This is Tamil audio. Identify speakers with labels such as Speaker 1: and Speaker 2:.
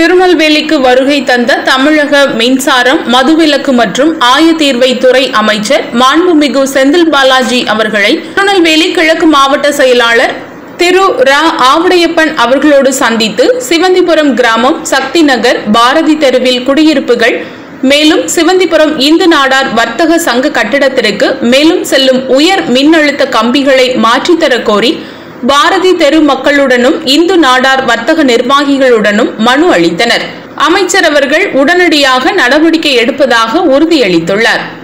Speaker 1: திருநெல்வேலிக்கு வருகை தந்த தமிழக மின்சாரம் மதுவிலக்கு மற்றும் ஆயத்தீர்வை துறை அமைச்சர் மாண்புமிகு செந்தில் பாலாஜி அவர்களை திருநெல்வேலி கிழக்கு மாவட்ட செயலாளர் திரு ரா ஆவுடையப்பன் அவர்களோடு சந்தித்து சிவந்திபுரம் கிராமம் சக்தி நகர் பாரதி தெருவில் குடியிருப்புகள் மேலும் சிவந்திபுரம் இந்து நாடார் வர்த்தக சங்க கட்டிடத்திற்கு மேலும் செல்லும் உயர் மின்னழுத்த கம்பிகளை மாற்றித்தரக் கோரி பாரதி தெரு மக்களுடனும் இந்து நாடார் வர்த்தக நிர்வாகிகளுடனும் மனு அளித்தனர் அமைச்சர் அவர்கள் உடனடியாக நடவடிக்கை எடுப்பதாக உறுதியளித்துள்ளார்